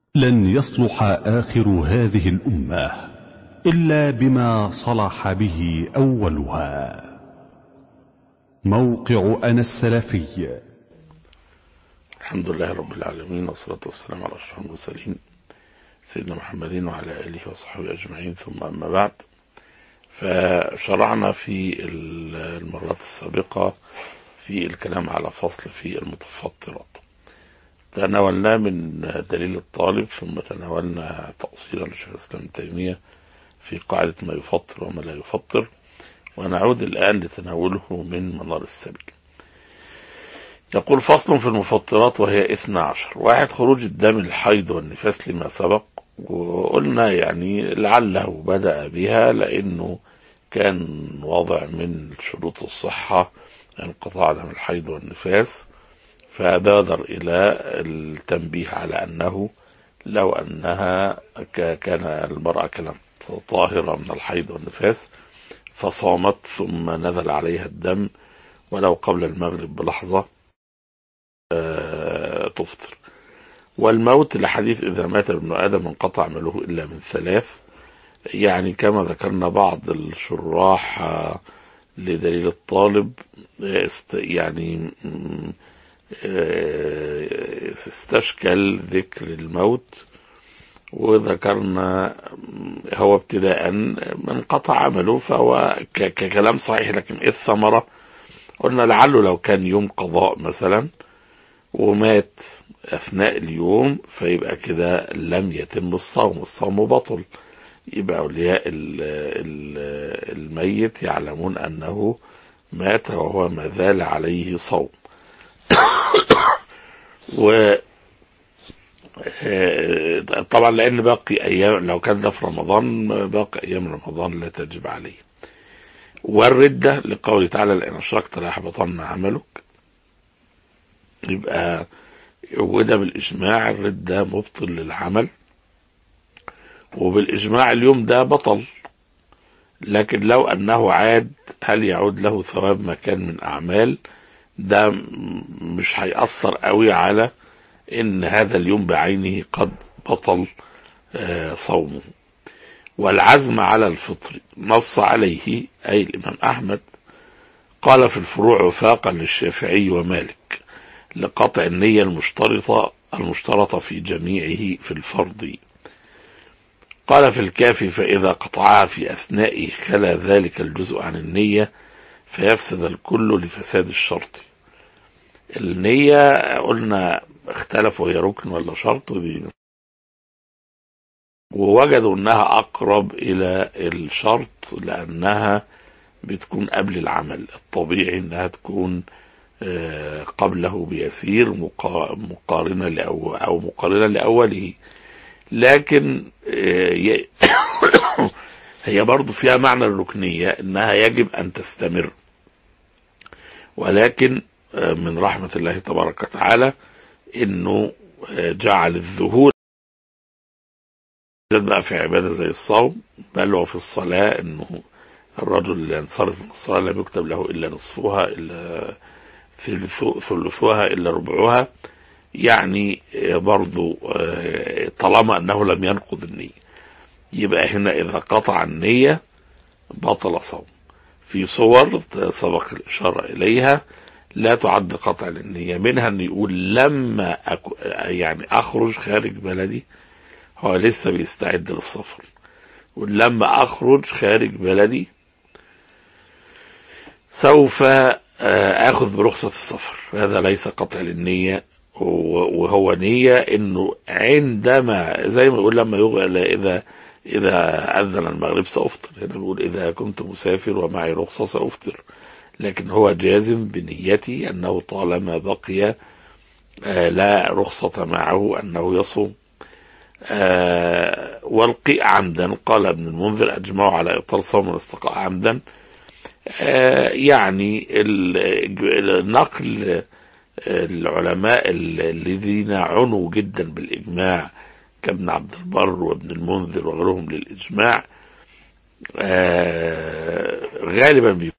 لن يصلح آخر هذه الأمة إلا بما صلح به أولها موقع أنا السلفي الحمد لله رب العالمين والصلاة والسلام على أشرف المرسلين سيدنا محمد وعلى آله وصحبه أجمعين ثم أما بعد فشرعنا في المرات السابقة في الكلام على فصل في المتفطرات تناولنا من دليل الطالب ثم تناولنا تأصيلا لشيخ الإسلام ابن تيمية في قاعدة ما يفطر وما لا يفطر ونعود الآن لتناوله من منار السبيل يقول فصل في المفطرات وهي اثنى عشر واحد خروج الدم الحيض والنفاس لما سبق وقلنا يعني لعله بدأ بها لأنه كان وضع من شروط الصحة انقطاع دم الحيض والنفاس فبادر إلى التنبيه على أنه لو أنها كان المرأة كانت طاهرة من الحيض والنفاس فصامت ثم نزل عليها الدم ولو قبل المغرب بلحظة تفطر والموت لحديث إذا مات ابن آدم انقطع عمله إلا من ثلاث يعني كما ذكرنا بعض الشراح لدليل الطالب يعني استشكل ذكر الموت وذكرنا هو ابتداء انقطع عمله فهو ككلام صحيح لكن ايه الثمرة قلنا لعله لو كان يوم قضاء مثلا ومات اثناء اليوم فيبقى كده لم يتم الصوم الصوم بطل يبقى اولياء الميت يعلمون انه مات وهو ما زال عليه صوم و طبعا لان باقي ايام لو كان ده في رمضان باقي ايام رمضان لا تجب عليه والردة لقوله تعالى لئن اشركت ليحبطن عملك يبقى وده بالاجماع الردة مبطل للعمل وبالاجماع اليوم ده بطل لكن لو انه عاد هل يعود له ثواب ما كان من اعمال ده مش هيأثر قوي على ان هذا اليوم بعينه قد بطل صومه والعزم على الفطر نص عليه اي الامام احمد قال في الفروع وفاقا للشافعي ومالك لقطع النية المشترطة المشترطة في جميعه في الفرض قال في الكافي فإذا قطعها في أثنائه خلا ذلك الجزء عن النية فيفسد الكل لفساد الشرط النية قلنا اختلفوا هي ركن ولا شرط ودي ووجدوا انها اقرب الى الشرط لانها بتكون قبل العمل الطبيعي انها تكون قبله بيسير مقارنة لأو أو مقارنة لأوله لكن هي برضو فيها معنى الركنية انها يجب ان تستمر ولكن من رحمة الله تبارك وتعالى انه جعل الذهول بقى في عبادة زي الصوم بل وفي الصلاة انه الرجل اللي ينصرف من الصلاة لم يكتب له الا نصفها الا ثلثها الا ربعها يعني برضو طالما انه لم ينقض النية يبقى هنا اذا قطع النية بطل صوم في صور سبق الاشارة اليها لا تعد قطع للنية منها ان يقول لما أكو يعني اخرج خارج بلدي هو لسه بيستعد للسفر ولما اخرج خارج بلدي سوف اخذ برخصة السفر هذا ليس قطع للنية وهو نية انه عندما زي ما يقول لما يغلى اذا اذا اذن المغرب سافطر هنا بيقول اذا كنت مسافر ومعي رخصة سافطر لكن هو جازم بنيتي انه طالما بقي آه لا رخصة معه انه يصوم آه والقيء عمدا قال ابن المنذر اجمعوا على ابطال صوم الاستقاء عمدا آه يعني النقل العلماء الذين عنوا جدا بالاجماع كابن عبد البر وابن المنذر وغيرهم للاجماع غالبا بيكون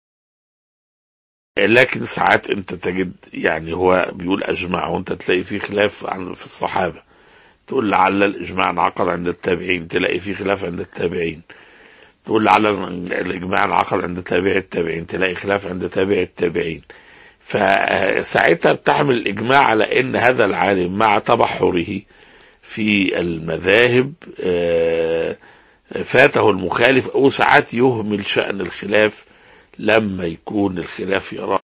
لكن ساعات انت تجد يعني هو بيقول اجمع وانت تلاقي فيه خلاف عن في الصحابه تقول لعل الإجماع انعقد عند التابعين تلاقي في خلاف عند التابعين تقول لعل الإجماع انعقد عند تابع التابعين تلاقي خلاف عند تابع التابعين فساعتها بتحمل الإجماع على أن هذا العالم مع تبحره في المذاهب آه، فاته المخالف أو ساعات يهمل شأن الخلاف لما يكون الخلاف يرى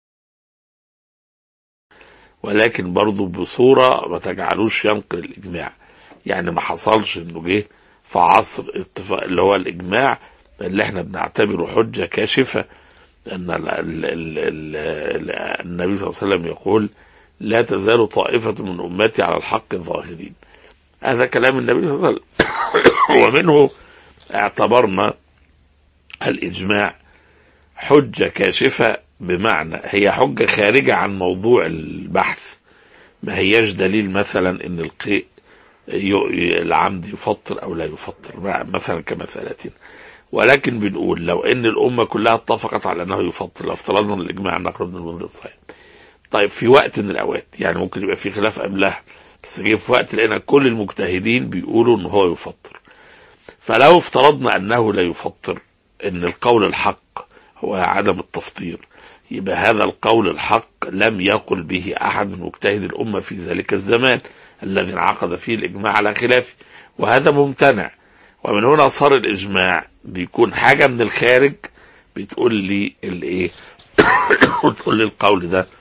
ولكن برضه بصورة ما تجعلوش ينقل الإجماع يعني ما حصلش إنه جه في عصر اتفاق اللي هو الإجماع اللي احنا بنعتبره حجة كاشفة أن ال ال ال ال النبي صلى الله عليه وسلم يقول لا تزال طائفة من أمتي على الحق ظاهرين هذا كلام النبي صلى الله عليه وسلم ومنه اعتبرنا الإجماع حجة كاشفة بمعنى هي حجة خارجة عن موضوع البحث ما هياش دليل مثلا ان القيء ي- العمد يفطر او لا يفطر ما- مثلا كمثالتنا ولكن بنقول لو ان الامه كلها اتفقت على انه يفطر لو افترضنا إن الاجماع النقل بن المنذر صحيح طيب في وقت من الاوقات يعني ممكن يبقى في خلاف قبلها بس جه في وقت لقينا كل المجتهدين بيقولوا ان هو يفطر فلو افترضنا انه لا يفطر ان القول الحق هو عدم التفطير يبقى هذا القول الحق لم يقل به احد من مجتهد الامه في ذلك الزمان الذي انعقد فيه الاجماع على خلافه وهذا ممتنع ومن هنا صار الاجماع بيكون حاجه من الخارج بتقول لي الايه وتقول لي القول ده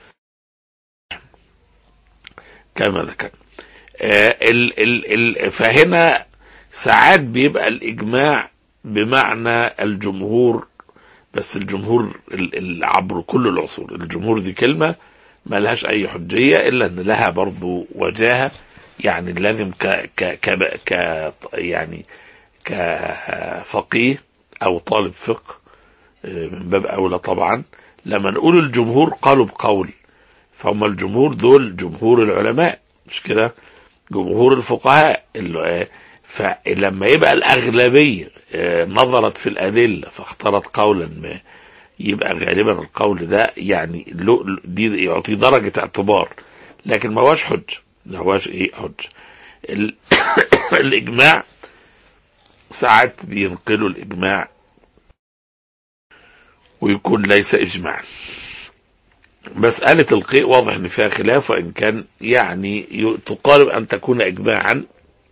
كما ذكر آه ال ال ال فهنا ساعات بيبقى الاجماع بمعنى الجمهور بس الجمهور ال- ال- عبر كل العصور الجمهور دي كلمة ما لهاش أي حجية إلا أن لها برضو وجاهة يعني لازم ك ك ك, ك يعني كفقيه أو طالب فقه آه، من باب أولى طبعا لما نقول الجمهور قالوا بقول فهم الجمهور دول جمهور العلماء مش كده جمهور الفقهاء اللي آه، فلما يبقى الأغلبية آه، نظرت في الأدلة فاختارت قولا ما يبقى غالبا القول ده يعني له دي يعطي درجة اعتبار لكن ما هوش حج ما هوش ايه حج ال- الإجماع ساعات بينقلوا الإجماع ويكون ليس إجماعا مسألة القيء واضح ان فيها خلاف وان كان يعني ي- تقارب ان تكون اجماعا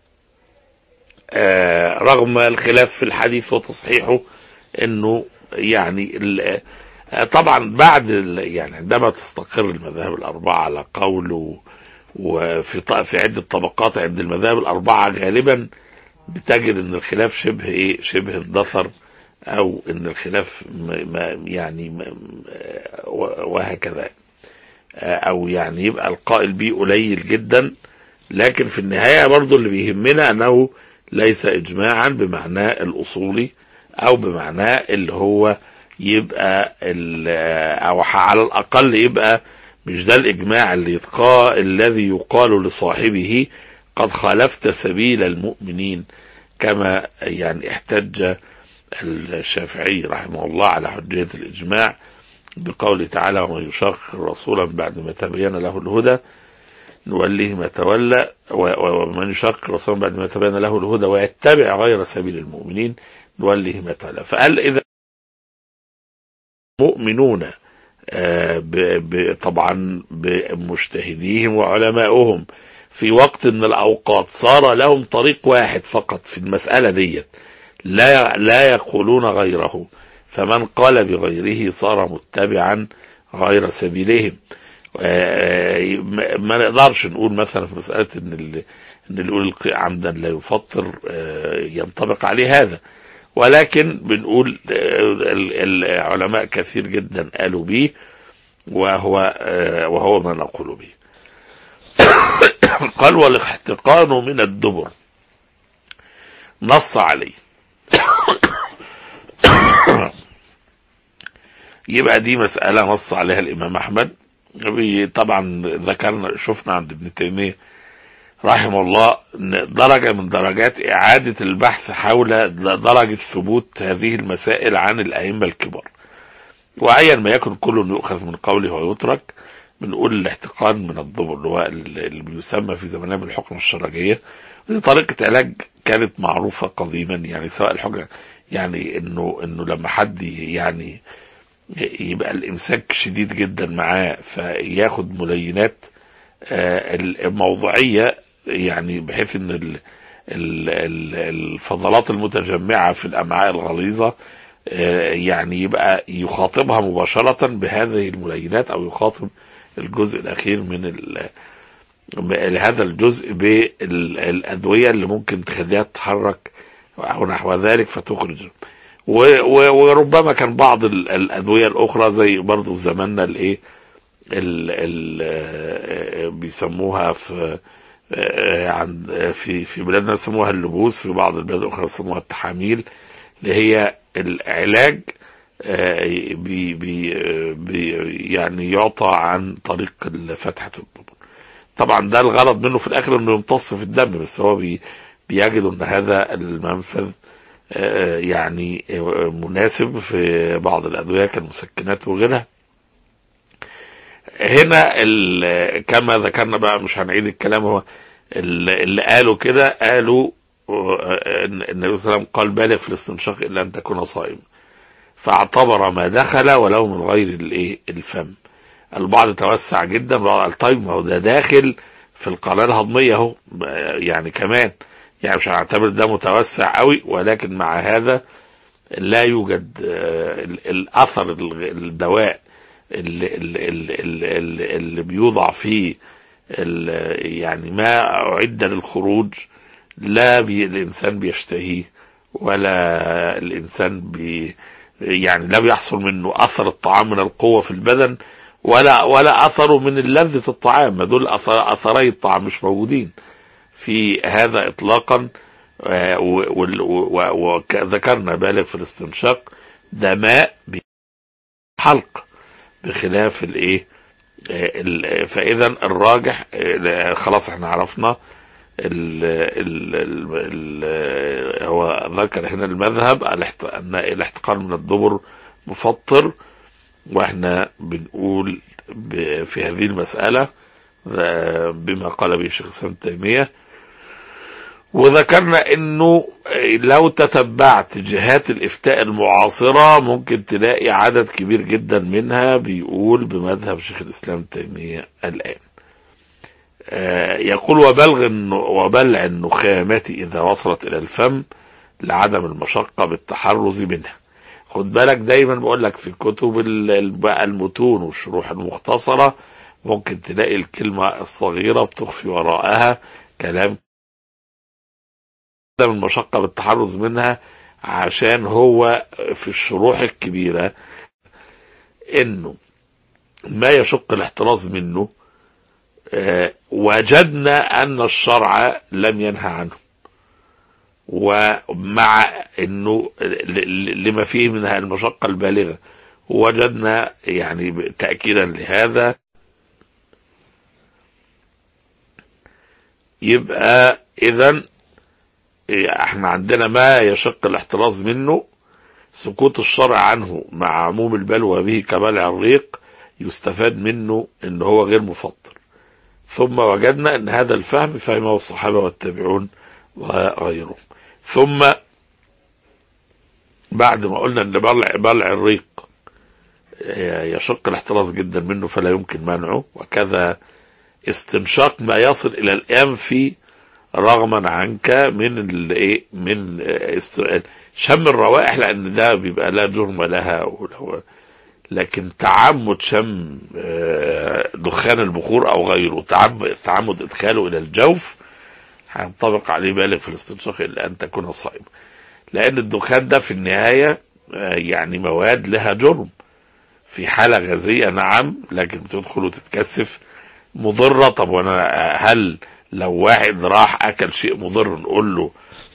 آه، رغم الخلاف في الحديث وتصحيحه انه يعني ال- آه، طبعا بعد ال- يعني عندما تستقر المذاهب الاربعه على قول و- وفي ط- في عده طبقات عند المذاهب الاربعه غالبا بتجد ان الخلاف شبه ايه شبه اندثر او ان الخلاف م- ما يعني م- آه، و- وهكذا آه، او يعني يبقى القائل به قليل جدا لكن في النهايه برضو اللي بيهمنا انه ليس اجماعا بمعناه الاصولي او بمعناه اللي هو يبقى ال- او على الاقل يبقى مش ده الاجماع اللي يتقا الذي يقال لصاحبه قد خالفت سبيل المؤمنين كما يعني احتج الشافعي رحمه الله على حجية الإجماع بقوله تعالى ومن يشاق رسولا بعد ما تبين له الهدى نوليه ما تولى و- و- ومن يشاق رسولا بعد ما تبين له الهدى ويتبع غير سبيل المؤمنين نوليه ما تولى فقال إذا مؤمنون آه، ب- ب- طبعا بمجتهديهم وعلمائهم في وقت من الأوقات صار لهم طريق واحد فقط في المسألة ديت لا لا يقولون غيره فمن قال بغيره صار متبعا غير سبيلهم آه، ما ما نقدرش نقول مثلا في مسألة ان اللي ان اللي يقول القيء عمدا لا يفطر آه، ينطبق عليه هذا ولكن بنقول آه، ال- العلماء كثير جدا قالوا به وهو آه، وهو ما نقول به قال والاحتقان من الدبر نص عليه يبقى دي مسألة نص عليها الإمام أحمد بي- طبعا ذكرنا شفنا عند ابن تيمية رحمه الله إن درجة من درجات إعادة البحث حول درجة ثبوت هذه المسائل عن الأئمة الكبار وأيا ما يكن كل يؤخذ من قوله ويترك بنقول الاحتقان من الضبر اللي هو اللي بيسمى في زماننا بالحكم الشرعية دي طريقة علاج كانت معروفة قديما يعني سواء الحجة يعني انه انه لما حد يعني يبقى الامساك شديد جدا معاه فياخد ملينات آه، الموضوعية يعني بحيث ان ال- ال- ال- الفضلات المتجمعة في الامعاء الغليظة آه، يعني يبقى يخاطبها مباشرة بهذه الملينات او يخاطب الجزء الاخير من ال- هذا الجزء بالادويه اللي ممكن تخليها تتحرك او نحو ذلك فتخرج و- و- وربما كان بعض ال- الادويه الاخرى زي برضه في زماننا الايه ال- ال- آه، بيسموها في آه، عند في في بلادنا يسموها اللبوس في بعض البلاد الاخرى يسموها التحاميل اللي هي العلاج آه، بي بي آه، بي يعني يعطى عن طريق فتحه الدبر طبعا ده الغرض منه في الاخر انه يمتص في الدم بس هو بي بيجد ان هذا المنفذ آه، يعني آه، مناسب في بعض الادويه كالمسكنات وغيرها هنا ال- كما ذكرنا بقى مش هنعيد الكلام هو ال- اللي قالوا كده قالوا آه، ان النبي صلى الله عليه وسلم قال بالغ في الاستنشاق الا ان تكون صائما فاعتبر ما دخل ولو من غير الايه الفم البعض توسع جدا البعض قال طيب ما هو ده داخل في القناه الهضميه اهو يعني كمان يعني مش هنعتبر ده متوسع قوي ولكن مع هذا لا يوجد آه، ال- الاثر ال- الدواء اللي, اللي, اللي, اللي, اللي بيوضع فيه ال- يعني ما اعد للخروج لا بي الانسان بيشتهيه ولا الانسان بي يعني لا بيحصل منه اثر الطعام من القوه في البدن ولا ولا اثره من لذه الطعام ما دول أثر اثري الطعام مش موجودين في هذا اطلاقا آه، و- وال- و- وذكرنا بالغ في الاستنشاق ده ماء حلق بخلاف الايه آه، ال- فاذا الراجح آه، خلاص احنا عرفنا ال ال ال ال هو ذكر هنا المذهب الاحت- ان الاحتقان من الدبر مفطر واحنا بنقول ب- في هذه المسألة ذا- بما قال به الشيخ الإسلام ابن تيمية وذكرنا انه لو تتبعت جهات الافتاء المعاصرة ممكن تلاقي عدد كبير جدا منها بيقول بمذهب شيخ الاسلام ابن تيمية الان آه، يقول وبلغ الن- وبلع النخامة اذا وصلت الى الفم لعدم المشقة بالتحرز منها خد بالك دايما بقول لك في كتب ال- ال- بقى المتون والشروح المختصرة ممكن تلاقي الكلمة الصغيرة بتخفي وراءها كلام عدم المشقة بالتحرز منها عشان هو في الشروح الكبيرة انه ما يشق الاحتراز منه آه، وجدنا ان الشرع لم ينهى عنه ومع انه ل- ل- لما فيه من المشقة البالغة وجدنا يعني تأكيدا لهذا يبقى اذا احنا عندنا ما يشق الاحتراز منه سكوت الشرع عنه مع عموم البلوى به كبلع الريق يستفاد منه ان هو غير مفطر ثم وجدنا ان هذا الفهم فهمه الصحابه والتابعون وغيرهم ثم بعد ما قلنا ان بلع بلع الريق يشق الاحتراز جدا منه فلا يمكن منعه وكذا استنشاق ما يصل الى الانف رغما عنك من الايه من است- شم الروائح لان ده بيبقى لا جرم لها ولو- لكن تعمد شم آه، دخان البخور او غيره تعمد, تعمد ادخاله الى الجوف هينطبق عليه بالغ في الاستنشاق الا ان تكون صائما لان الدخان ده في النهايه آه، يعني مواد لها جرم في حاله غازيه نعم لكن بتدخل وتتكثف مضره طب وانا هل لو واحد راح اكل شيء مضر نقول له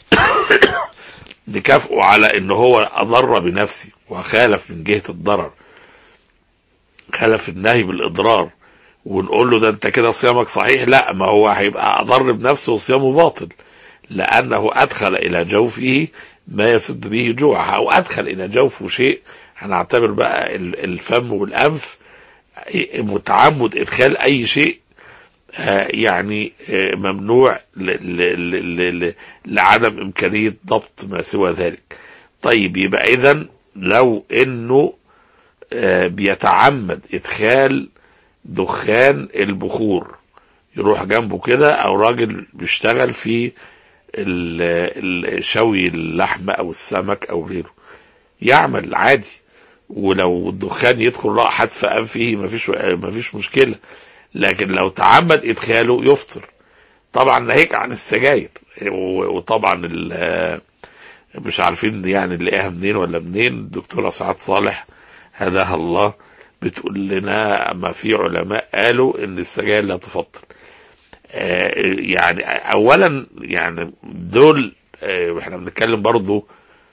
نكافئه على ان هو اضر بنفسه وخالف من جهه الضرر خالف النهي بالاضرار ونقول له ده انت كده صيامك صحيح لا ما هو هيبقى اضر بنفسه وصيامه باطل لانه ادخل الى جوفه ما يسد به جوعه او ادخل الى جوفه شيء هنعتبر بقى ال- الفم والانف متعمد ادخال اي شيء آه، يعني آه، ممنوع ل- ل- ل- ل- لعدم إمكانية ضبط ما سوى ذلك طيب يبقى إذا لو إنه آه، بيتعمد إدخال دخان البخور يروح جنبه كده أو راجل بيشتغل في ال- ال- شوي اللحم أو السمك أو غيره يعمل عادي ولو الدخان يدخل رائحة في أنفه مفيش مفيش مشكلة لكن لو تعمد إدخاله يفطر طبعا ناهيك عن السجاير و- وطبعا ال- مش عارفين يعني نلاقيها منين ولا منين الدكتورة سعاد صالح هداها الله بتقول لنا ما في علماء قالوا ان السجاير لا تفطر آه، يعني اولا يعني دول آه، احنا بنتكلم برضو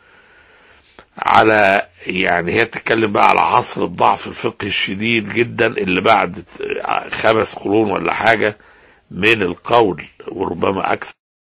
على يعني هي بتتكلم بقى على عصر الضعف الفقهي الشديد جدا اللي بعد خمس قرون ولا حاجة من القول وربما أكثر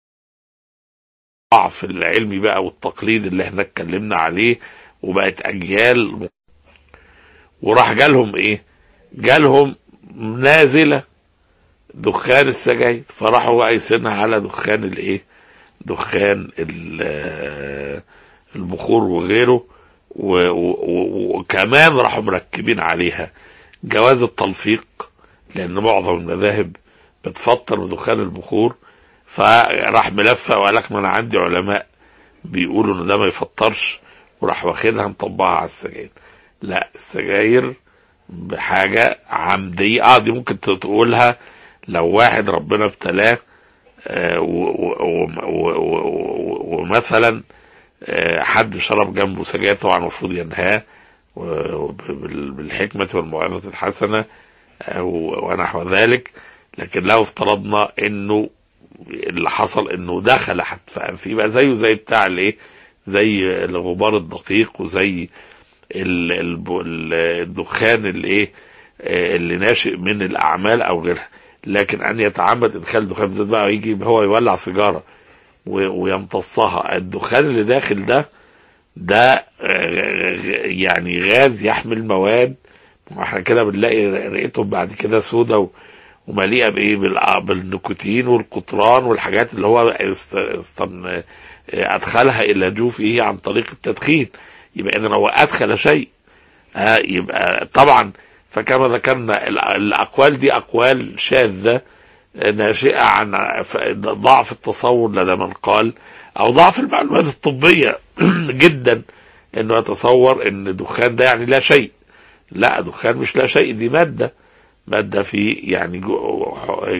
ضعف العلمي بقى والتقليد اللي احنا اتكلمنا عليه وبقت أجيال وراح جالهم ايه جالهم نازلة دخان السجاير فراحوا قايسينها على دخان الايه دخان ال- البخور وغيره و- و- و- وكمان راحوا مركبين عليها جواز التلفيق لان معظم المذاهب بتفطر بدخان البخور فراح ملفق وقال لك ما انا عندي علماء بيقولوا ان ده ما يفطرش وراح واخدها مطبقها على السجاير لا السجاير بحاجة عمدية اه دي ممكن تقولها لو واحد ربنا ابتلاه آه، و- و- و- و- و- ومثلا آه، حد شرب جنبه سجاير طبعا المفروض ينهاه و- بال- بالحكمة والموعظة الحسنة آه، و- ونحو ذلك لكن لو افترضنا انه اللي حصل انه دخل حتى في أنفه يبقى زيه زي بتاع الايه زي الغبار الدقيق وزي ال- ال- ال- الدخان الايه آه، اللي ناشئ من الاعمال او غيرها لكن ان يتعمد ادخال دخان بالذات بقى يجي هو يولع سيجاره و- ويمتصها الدخان اللي داخل ده ده آه، غ- يعني غاز يحمل مواد واحنا كده بنلاقي رئتهم بعد كده سودة و- ومليئه بايه بالع- بالنيكوتين والقطران والحاجات اللي هو است- استن- ادخلها الى جوفه عن طريق التدخين يبقى اذا هو ادخل شيء آه يبقى طبعا فكما ذكرنا ال- الاقوال دي اقوال شاذه آه، ناشئه عن ف- ضعف التصور لدى من قال او ضعف المعلومات الطبيه جدا انه يتصور ان الدخان ده يعني لا شيء لا دخان مش لا شيء دي ماده ماده في يعني جو-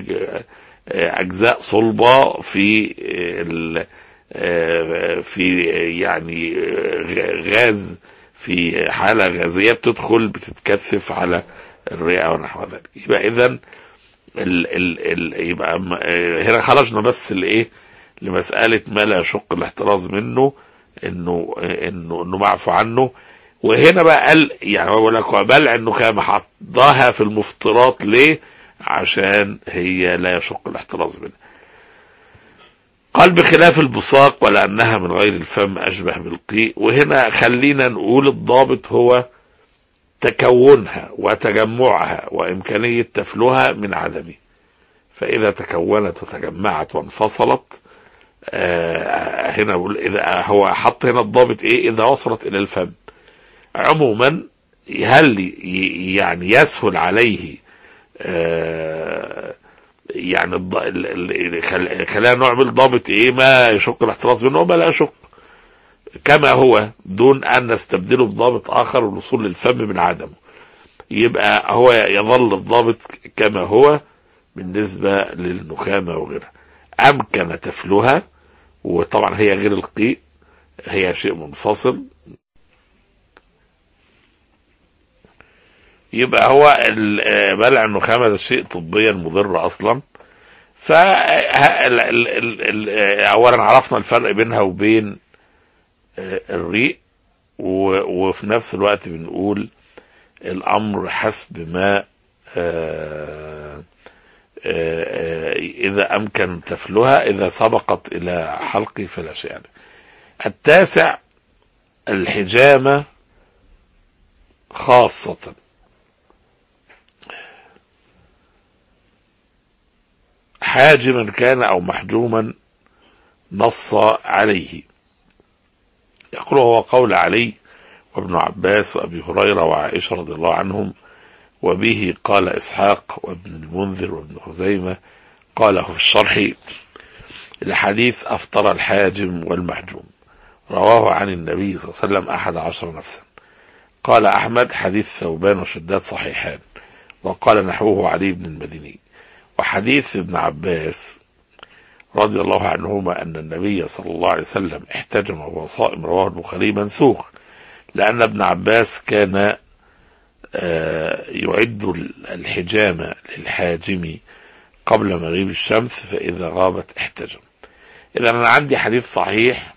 اجزاء صلبه في ال- في يعني غاز في حاله غازيه بتدخل بتتكثف على الرئه ونحو ذلك يبقى اذا ال ال ال يبقى م- هنا خرجنا بس لايه لمساله ما لا يشق الاحتراز منه انه انه انه معفو عنه وهنا بقى قال يعني هو بيقول لك بلع انه كان حطها في المفطرات ليه؟ عشان هي لا يشق الاحتراز منها. قال بخلاف البصاق ولأنها من غير الفم أشبه بالقيء وهنا خلينا نقول الضابط هو تكونها وتجمعها وإمكانية تفلها من عدمه فإذا تكونت وتجمعت وانفصلت آه هنا بقول إذا هو حط هنا الضابط إيه إذا وصلت إلى الفم عموما هل ي- يعني يسهل عليه آه يعني الض... ال... ال... خل... خلينا نعمل ضابط ايه ما يشق الاحتراز منه وما لا يشق كما هو دون ان نستبدله بضابط اخر والوصول للفم من عدمه يبقى هو يظل الضابط كما هو بالنسبة للنخامة وغيرها أمكن تفلها وطبعا هي غير القيء هي شيء منفصل يبقى هو ال- بلع النخامة ده شيء طبيا مضر أصلا ف ال- ال- ال- ال- أولا عرفنا الفرق بينها وبين آه، الريق و- وفي نفس الوقت بنقول الأمر حسب ما آه، آه، إذا أمكن تفلها إذا سبقت إلى حلقه فلا شيء عليه. التاسع الحجامة خاصة حاجما كان أو محجوما نص عليه يقول هو قول علي وابن عباس وأبي هريرة وعائشة رضي الله عنهم وبه قال إسحاق وابن المنذر وابن خزيمة قاله في الشرح الحديث أفطر الحاجم والمحجوم رواه عن النبي صلى الله عليه وسلم أحد عشر نفسا قال أحمد حديث ثوبان وشداد صحيحان وقال نحوه علي بن المديني وحديث ابن عباس رضي الله عنهما أن النبي صلى الله عليه وسلم احتجم وهو صائم رواه البخاري منسوخ لأن ابن عباس كان آه، يعد الحجامة للحاجم قبل مغيب الشمس فإذا غابت احتجم إذا أنا عندي حديث صحيح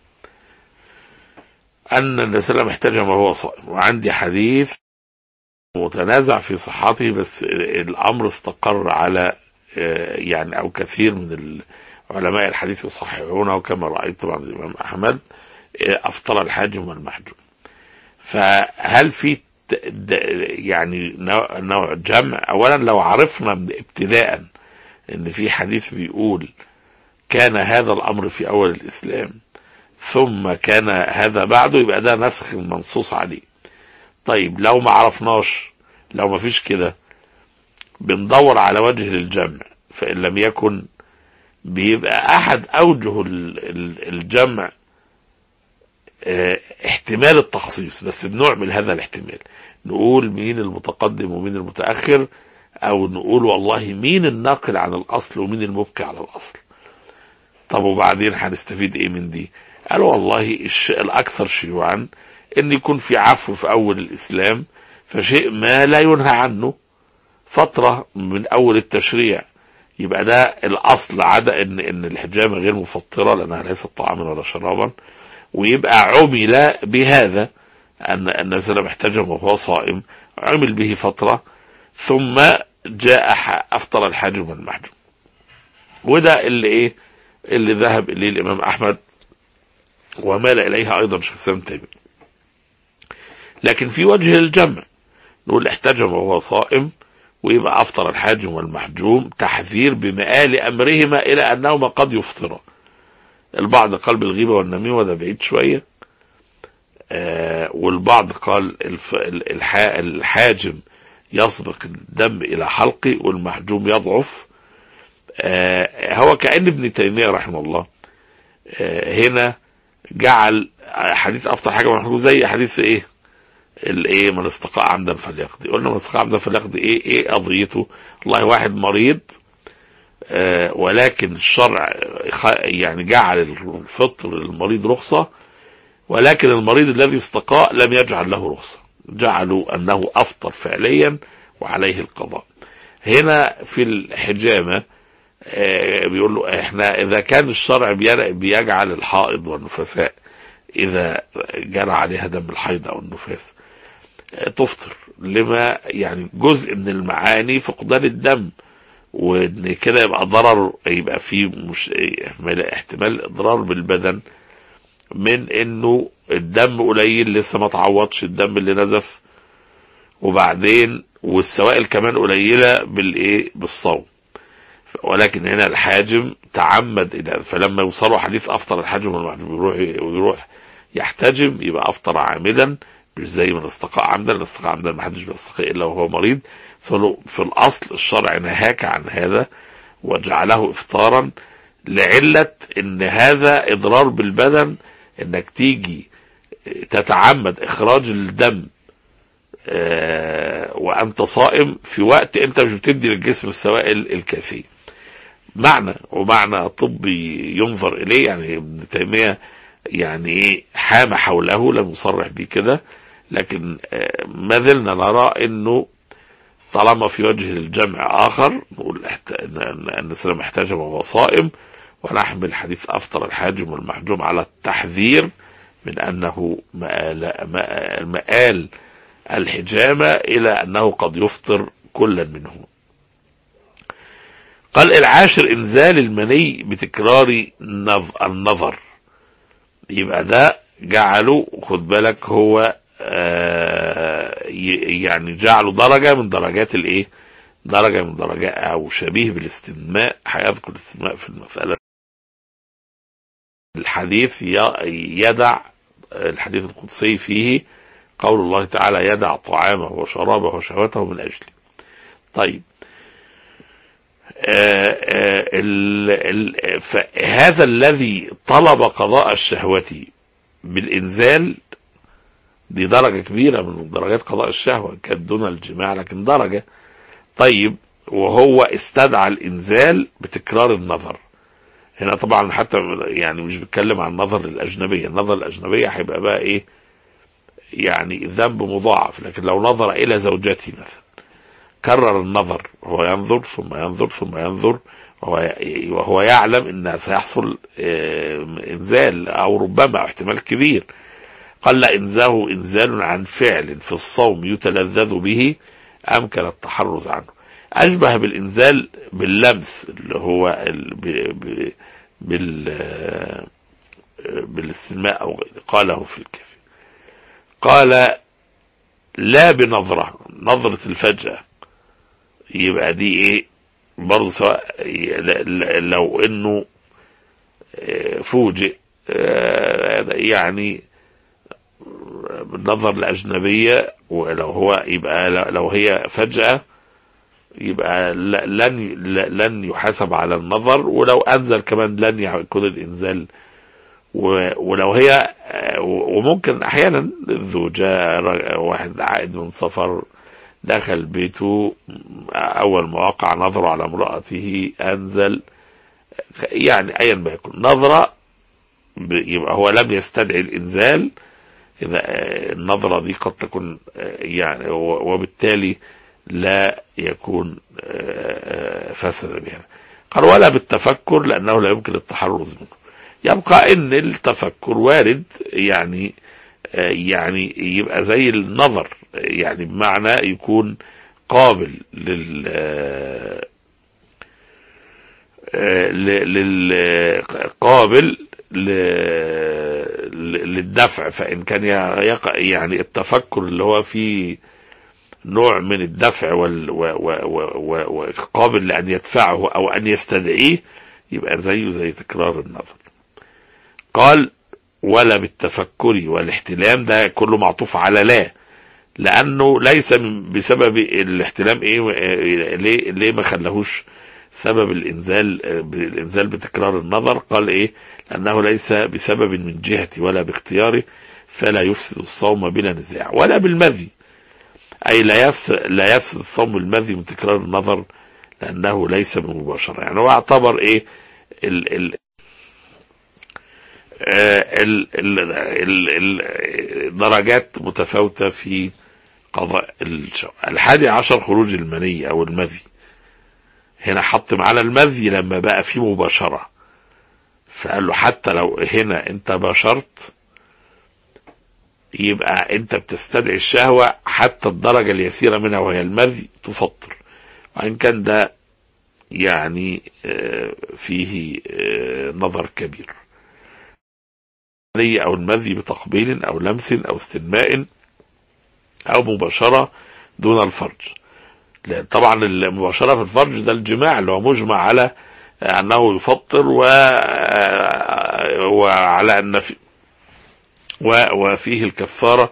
أن النبي صلى الله عليه وسلم احتجم وهو صائم وعندي حديث متنازع في صحته بس الأمر استقر على آه، يعني أو كثير من علماء الحديث يصححونه كما رأيت طبعا الإمام أحمد آه، أفطر الحاجم والمحجوم فهل في ت- د- يعني نوع- نوع جمع أولا لو عرفنا من ابتداء ان في حديث بيقول كان هذا الامر في اول الاسلام ثم كان هذا بعده يبقى ده نسخ منصوص عليه طيب لو ما عرفناش لو ما فيش كده بندور على وجه للجمع فان لم يكن بيبقى احد اوجه ال- ال- الجمع اه، احتمال التخصيص بس بنعمل هذا الاحتمال نقول مين المتقدم ومين المتاخر او نقول والله مين الناقل عن الاصل ومين المبكي على الاصل طب وبعدين هنستفيد ايه من دي قال والله الش... الاكثر شيوعا ان يكون في عفو في اول الاسلام فشيء ما لا ينهى عنه فترة من اول التشريع يبقى ده الاصل عدا ان ان الحجامة غير مفطرة لانها ليست طعاما ولا شرابا ويبقى عمل بهذا ان النبي صلى الله عليه وسلم احتجم وهو صائم عمل به فتره ثم جاء ح- افطر الحاجم والمحجوم وده اللي ايه اللي ذهب اليه الامام احمد ومال اليها ايضا شيخ الاسلام تيميه لكن في وجه الجمع نقول احتجم وهو صائم ويبقى افطر الحاجم والمحجوم تحذير بمآل امرهما الى انهما قد يفطرا البعض قال بالغيبه والنميمه وده بعيد شويه آه والبعض قال الف- الح- الحاجم يسبق الدم الى حلقه والمحجوم يضعف آه هو كأن ابن تيمية رحمه الله آه هنا جعل حديث افضل حاجه من الحدود زي حديث ايه الايه من استقاء عمدا فليقضي قلنا من استقاء عمدا فليقضي ايه ايه قضيته والله واحد مريض آه ولكن الشرع خ- يعني جعل الفطر للمريض رخصه ولكن المريض الذي استقاء لم يجعل له رخصه جعلوا انه افطر فعليا وعليه القضاء هنا في الحجامه آه، بيقول له احنا اذا كان الشرع بير- بيجعل الحائض والنفساء اذا جرى عليها دم الحيض او النفاس آه، تفطر لما يعني جزء من المعاني فقدان الدم وان كده يبقى ضرر يبقى في مش احتمال احتمال اضرار بالبدن من انه الدم قليل لسه ما تعوضش الدم اللي نزف وبعدين والسوائل كمان قليله بالايه بالصوم ولكن هنا الحاجم تعمد الى فلما يوصلوا حديث افطر الحاجم والمحجوم يروح ويروح يحتجم يبقى افطر عامدا مش زي من استقاء عمدا الاستقاء عمدا ما حدش بيستقي الا وهو مريض فلو- في الاصل الشرع نهاك عن هذا وجعله افطارا لعله ان هذا اضرار بالبدن انك تيجي تتعمد اخراج الدم آه، وانت صائم في وقت انت مش بتدي للجسم السوائل الكافيه معنى ومعنى طبي ينظر اليه يعني ابن تيميه يعني ايه حام حوله لم يصرح به كده لكن آه، ما زلنا نرى انه طالما في وجه الجمع اخر نقول احت- ان ان أن السلام احتاج وهو صائم ونحمل حديث افطر الحاجم والمحجوم على التحذير من انه مآل, مآل, مآل الحجامه الى انه قد يفطر كلا منهما. قال العاشر انزال المني بتكرار نظ- النظر يبقى ده جعله خد بالك هو آه، ي- يعني جعله درجه من درجات الايه درجة من درجات أو شبيه بالاستماء هيذكر الاستماء في المسألة الحديث ي- يدع الحديث القدسي فيه قول الله تعالى يدع طعامه وشرابه وشهوته من أجلي طيب آه، آه، ال- ال- فهذا الذي طلب قضاء الشهوة بالإنزال دي درجة كبيرة من درجات قضاء الشهوة كانت دون الجماع لكن درجة طيب وهو استدعى الإنزال بتكرار النظر هنا طبعا حتى يعني مش بيتكلم عن النظر للأجنبية النظر الأجنبية هيبقى بقى إيه يعني ذنب مضاعف لكن لو نظر إلى زوجته مثلا كرر النظر وهو ينظر ثم ينظر ثم ينظر وهو وهو يعلم ان سيحصل آه، انزال او ربما أو احتمال كبير قل انزاه انزال عن فعل في الصوم يتلذذ به امكن التحرز عنه اشبه بالانزال باللمس اللي هو ال- ب- ب- بال آه، بالاستماء او غيره قاله في الكافي قال لا بنظرة نظرة الفجأة يبقى دي ايه برضه سواء ل- ل- لو انه آه، فوجئ آه، يعني بالنظر الأجنبية ولو هو يبقى ل- لو هي فجأة يبقى ل- لن ل- لن يحاسب على النظر ولو أنزل كمان لن يكون الإنزال و- ولو هي آه، وممكن أحيانا الزوجة ر- واحد عائد من سفر دخل بيته أول ما وقع نظره على امرأته أنزل يعني أيا ما يكون نظرة ب- يبقى هو لم يستدعي الإنزال إذا آه، النظرة دي قد تكون آه، يعني و- وبالتالي لا يكون آه، آه، فسد بها قال ولا بالتفكر لأنه لا يمكن التحرز منه يبقى ان التفكر وارد يعني آه، يعني يبقى زي النظر يعني بمعنى يكون قابل لل آه، آه، ل- لل قابل ل- ل- للدفع فإن كان يقع يعني التفكر اللي هو فيه نوع من الدفع وال و و و و وقابل لأن يدفعه أو أن يستدعيه يبقى زيه زي تكرار النظر قال ولا بالتفكر والاحتلام ده كله معطوف على لا لانه ليس من- بسبب الاحتلام ايه إيه، ليه ليه ما خلاهوش سبب الانزال آه، الانزال بتكرار النظر قال ايه لانه ليس بسبب من جهتي ولا باختياري فلا يفسد الصوم بلا نزاع ولا بالمذي اي لا يفسد لا يفسد الصوم بالمذي من تكرار النظر لانه ليس بمباشره يعني هو اعتبر ايه ال ال آه، ال- ال- ال- ال- درجات متفاوتة في قضاء الشو... الحادي عشر خروج المني أو المذي هنا حط معانا المذي لما بقى فيه مباشرة فقال له حتى لو هنا انت باشرت يبقى انت بتستدعي الشهوة حتى الدرجة اليسيرة منها وهي المذي تفطر وإن كان ده يعني آه، فيه آه، نظر كبير المني أو المذي بتقبيل أو لمس أو استنماء أو مباشرة دون الفرج لأن طبعا المباشرة في الفرج ده الجماع اللي هو مجمع على أنه يفطر و... وعلى أن في و... وفيه الكفارة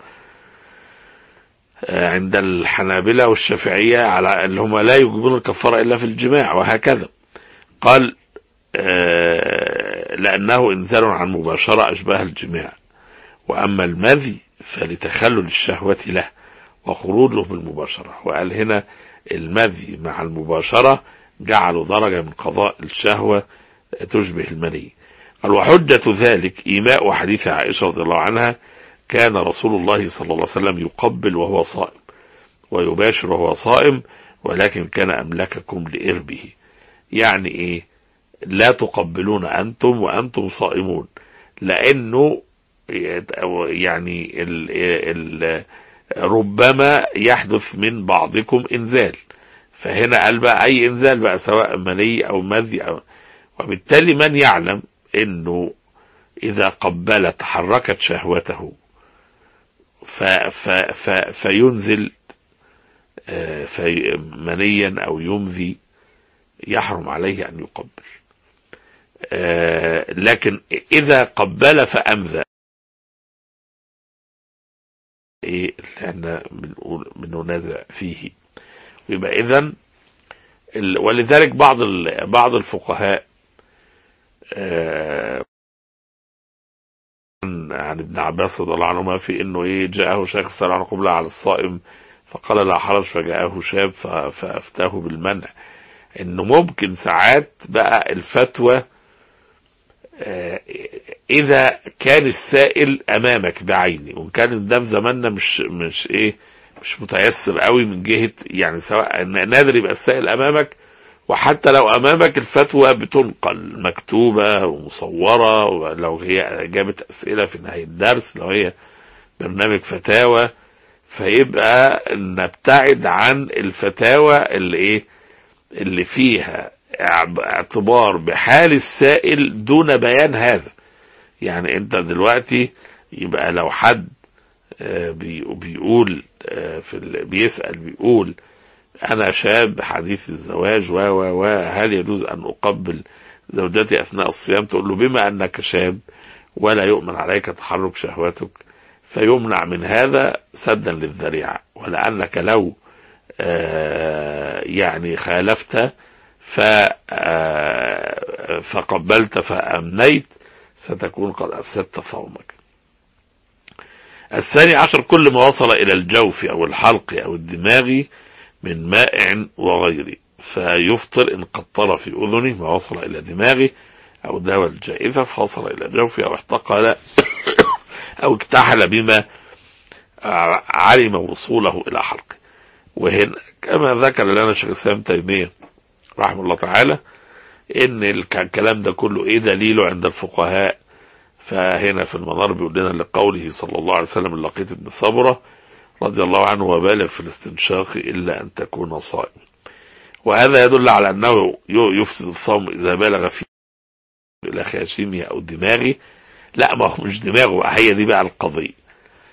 عند الحنابلة والشافعية على اللي هم لا يجبون الكفارة إلا في الجماع وهكذا قال آه، لأنه إنزال عن مباشرة أشباه الجماع وأما المذي فلتخلل الشهوة له وخروجه بالمباشرة وقال هنا المذي مع المباشرة جعلوا درجة من قضاء الشهوة تشبه المني قال وحجة ذلك إيماء حديث عائشة رضي الله عنها كان رسول الله صلى الله عليه وسلم يقبل وهو صائم ويباشر وهو صائم ولكن كان أملككم لإربه يعني إيه لا تقبلون أنتم وأنتم صائمون لأنه يعني ال ال ربما يحدث من بعضكم إنزال فهنا قال بقى أي إنزال بقى سواء مني أو مذي أو وبالتالي من يعلم أنه إذا قبل تحركت شهوته ف ف ف فينزل آه، في منيا أو يمذي يحرم عليه أن يقبل آه، لكن إذا قبل فأمذى إيه اللي احنا بنقول بننازع فيه ويبقى إذا ال- ولذلك بعض ال- بعض الفقهاء آه، عن عن ابن عباس رضي الله عنهما في انه ايه جاءه شيخ سأل عن قبلة على الصائم فقال لا حرج فجاءه شاب ف- فافتاه بالمنع انه ممكن ساعات بقى الفتوى آه، اذا كان السائل امامك بعيني وان كان ده في زماننا مش مش ايه مش متيسر قوي من جهه يعني سواء نادر يبقى السائل امامك وحتى لو امامك الفتوى بتنقل مكتوبه ومصوره ولو هي جابت اسئله في نهايه الدرس لو هي برنامج فتاوى فيبقى نبتعد عن الفتاوى اللي ايه اللي فيها اع- اعتبار بحال السائل دون بيان هذا يعني انت دلوقتي يبقى لو حد آه، بي- بيقول آه، في ال- بيسأل بيقول أنا شاب حديث الزواج و و و هل يجوز أن أقبل زوجتي أثناء الصيام تقول له بما أنك شاب ولا يؤمن عليك تحرك شهوتك فيمنع من هذا سدا للذريعة ولأنك لو آه، يعني خالفت ف آه، فقبلت فأمنيت ستكون قد أفسدت صومك الثاني عشر كل ما وصل إلى الجوف أو الحلق أو الدماغ من مائع وغيره فيفطر إن قطر في أذنه ما وصل إلى دماغه أو داوى الجائفة فوصل إلى جوفه أو احتقل أو اكتحل بما علم وصوله إلى حلقه وهنا كما ذكر لنا شيخ الإسلام تيمية رحمه الله تعالى إن الك- الكلام ده كله إيه دليله عند الفقهاء فهنا في المنار بيقول لنا لقوله صلى الله عليه وسلم لقيت ابن صبرة رضي الله عنه وبالغ في الاستنشاق إلا أن تكون صائم وهذا يدل على أنه ي- يفسد الصوم إذا بالغ في إلى خياشيمه أو دماغه لا ما هو مش دماغه بقى، هي دي بقى القضية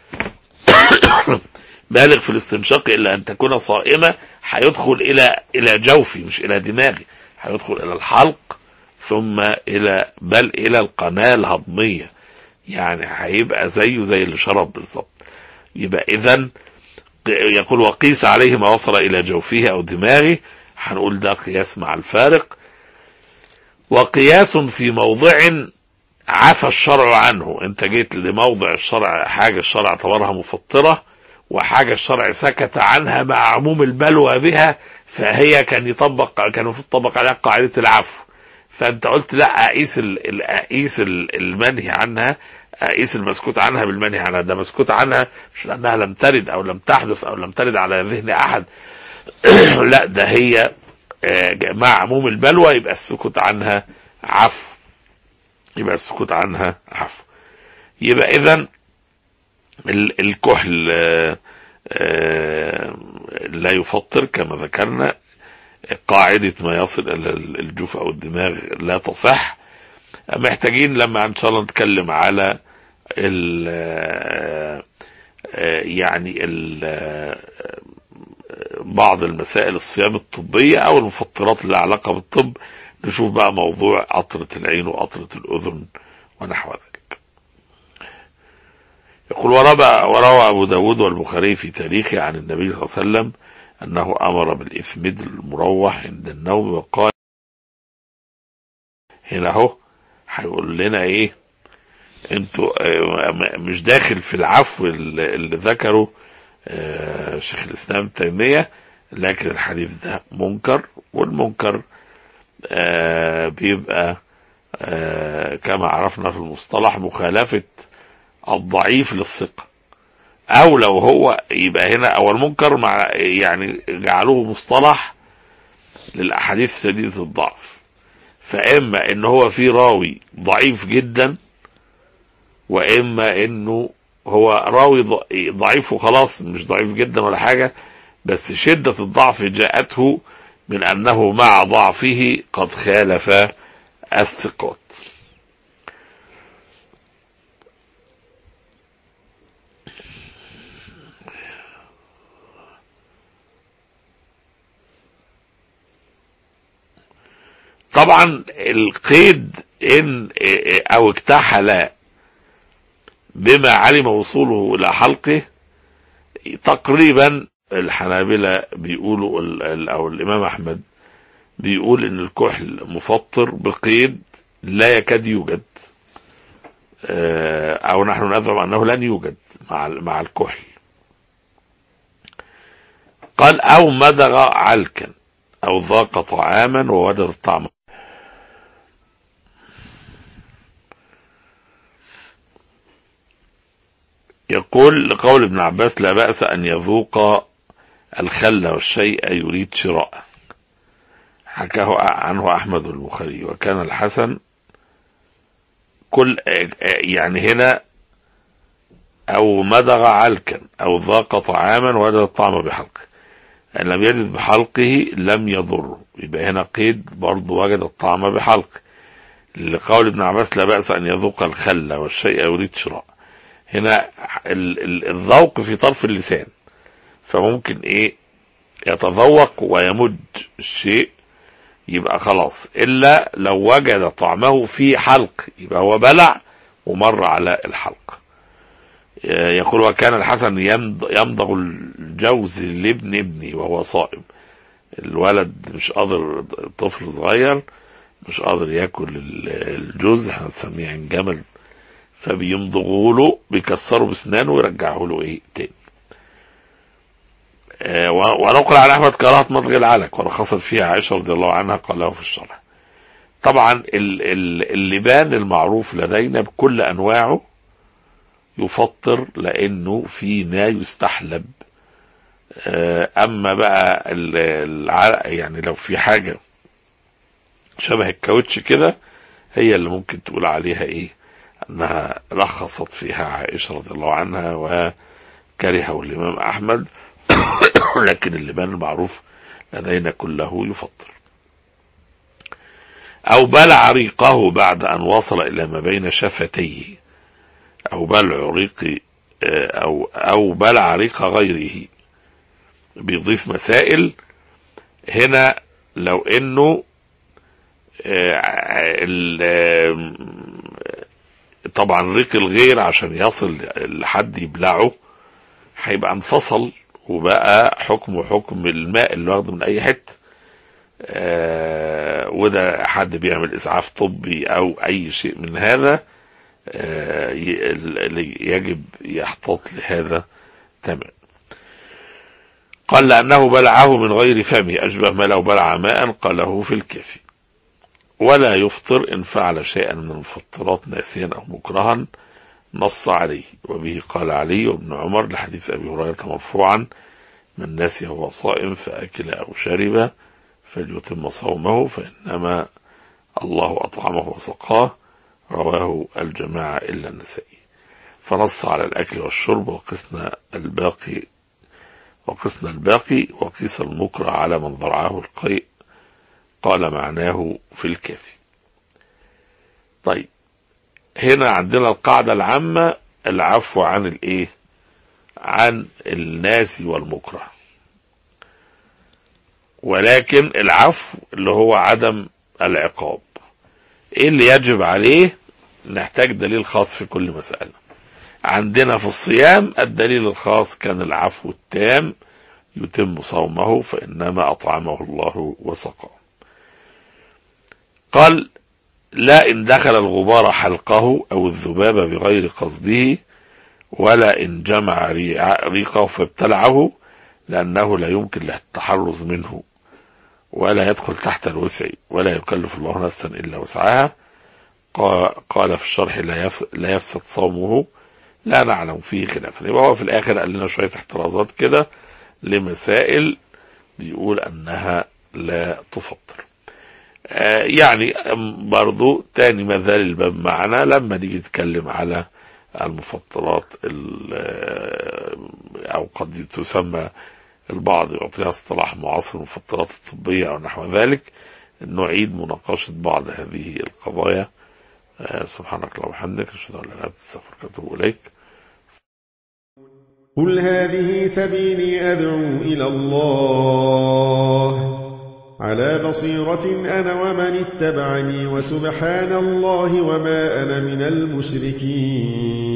بالغ في الاستنشاق إلا أن تكون صائمة هيدخل إلى إلى جوفي مش إلى دماغي هيدخل إلى الحلق ثم إلى بل إلى القناة الهضمية يعني هيبقى زيه زي اللي شرب بالظبط يبقى إذا يقول وقيس عليه ما وصل إلى جوفه أو دماغه هنقول ده قياس مع الفارق وقياس في موضع عفى الشرع عنه انت جيت لموضع الشرع حاجة الشرع اعتبرها مفطرة وحاجة الشرع سكت عنها مع عموم البلوى بها فهي كان يطبق كان المفروض يطبق عليها قاعدة العفو فانت قلت لا اقيس ال- ال- اقيس ال- المنهي عنها اقيس المسكوت عنها بالمنهي عنها ده مسكوت عنها مش لانها لم ترد او لم تحدث او لم ترد على ذهن احد لا ده هي آه، مع عموم البلوى يبقى السكوت عنها عفو يبقى السكوت عنها عفو يبقى اذا ال- الكحل آه، آه، لا يفطر كما ذكرنا قاعدة ما يصل إلى الجوف أو الدماغ لا تصح محتاجين لما إن شاء الله نتكلم على ال آه، آه، يعني ال آه، بعض المسائل الصيام الطبية أو المفطرات اللي لها علاقة بالطب نشوف بقى موضوع قطرة العين وقطرة الأذن ونحو ذلك يقول وروى, وروى أبو داود والبخاري في تاريخه عن النبي صلى الله عليه وسلم أنه أمر بالإثمد المروح عند النوم وقال هنا أهو هيقول لنا إيه انتوا آه، م- مش داخل في العفو اللي اللي ذكره آه، شيخ الإسلام تيمية لكن الحديث ده منكر والمنكر آه، بيبقى آه، كما عرفنا في المصطلح مخالفة الضعيف للثقة او لو هو يبقى هنا او المنكر مع يعني جعلوه مصطلح للاحاديث شديدة الضعف فاما ان هو في راوي ضعيف جدا واما انه هو راوي ض- ضعيف وخلاص مش ضعيف جدا ولا حاجة بس شدة الضعف جاءته من انه مع ضعفه قد خالف الثقات طبعا القيد ان او اكتحل بما علم وصوله الى حلقه تقريبا الحنابلة بيقولوا ال- ال- او الامام احمد بيقول ان الكحل مفطر بقيد لا يكاد يوجد آه، او نحن نزعم انه لن يوجد مع ال- مع الكحل قال او مدغ علكا او ذاق طعاما ووجد الطعم يقول لقول ابن عباس لا بأس أن يذوق الخل والشيء يريد شراءه حكاه عنه أحمد البخاري وكان الحسن كل يعني هنا أو مدغ علكا أو ذاق طعاما وجد الطعم بحلقه إن لم يجد بحلقه لم يضره يبقى هنا قيد برضه وجد الطعم بحلقه لقول ابن عباس لا بأس أن يذوق الخل والشيء يريد شراء هنا ال- ال- الذوق في طرف اللسان فممكن ايه يتذوق ويمج الشيء يبقى خلاص الا لو وجد طعمه في حلق يبقى هو بلع ومر على الحلق يقول وكان الحسن يمض- يمضغ الجوز لابن ابني وهو صائم الولد مش قادر طفل صغير مش قادر ياكل ال- الجوز هنسميه عين جمل فبيمضغوا له بيكسروا بسنانه ويرجعوا له ايه تاني آه، و- ونقل عن احمد كراهه مضغ العلك ورخصت فيها عائشه رضي الله عنها قاله في الشرح طبعا ال- ال- اللبان المعروف لدينا بكل انواعه يفطر لانه في ما يستحلب آه، اما بقى ال- العرق يعني لو في حاجه شبه الكاوتش كده هي اللي ممكن تقول عليها ايه انها رخصت فيها عائشه رضي الله عنها وكرهه الامام احمد لكن اللبان المعروف لدينا كله يفطر او بلع ريقه بعد ان وصل الى ما بين شفتيه او بلع ريق او او بلع ريق غيره بيضيف مسائل هنا لو انه آه، ال- آم، طبعا ريق الغير عشان يصل لحد يبلعه هيبقى انفصل وبقى حكمه حكم الماء اللي واخده من اي حته آه وده حد بيعمل اسعاف طبي او اي شيء من هذا آه ي- ال- يجب يحتاط لهذا تمام قال لأنه بلعه من غير فمه أشبه ما لو بلع ماء قاله في الكافي ولا يفطر إن فعل شيئا من المفطرات ناسيا أو مكرها نص عليه وبه قال علي وابن عمر لحديث أبي هريرة مرفوعا من نسي وهو صائم فأكل أو شرب فليتم صومه فإنما الله أطعمه وسقاه رواه الجماعة إلا النسائي فنص على الأكل والشرب وقسنا الباقي وقسنا الباقي وقيس المكره على من ضرعه القيء قال معناه في الكافي طيب هنا عندنا القاعدة العامة العفو عن الايه عن الناس والمكره ولكن العفو اللي هو عدم العقاب ايه اللي يجب عليه نحتاج دليل خاص في كل مسألة عندنا في الصيام الدليل الخاص كان العفو التام يتم صومه فإنما أطعمه الله وسقاه قال لا إن دخل الغبار حلقه أو الذباب بغير قصده ولا إن جمع ريع- ريقه فابتلعه لأنه لا يمكن له التحرز منه ولا يدخل تحت الوسع ولا يكلف الله نفسا إلا وسعها قا- قال في الشرح لا يفس- لا يفسد صومه لا نعلم فيه خلافا يبقى هو في الآخر قال لنا شوية احترازات كده لمسائل بيقول أنها لا تفطر آه، يعني أم برضو تاني ما زال الباب معنا لما نيجي نتكلم على المفطرات ال- آه، أو قد تسمى البعض يعطيها اصطلاح معاصر المفطرات الطبية أو نحو ذلك نعيد مناقشة بعض هذه القضايا آه، سبحانك اللهم وبحمدك أشهد أن لا إله إلا أنت أستغفرك وأتوب إليك قل هذه سبيلي أدعو إلى الله على بصيرة أنا ومن اتبعني وسبحان الله وما أنا من المشركين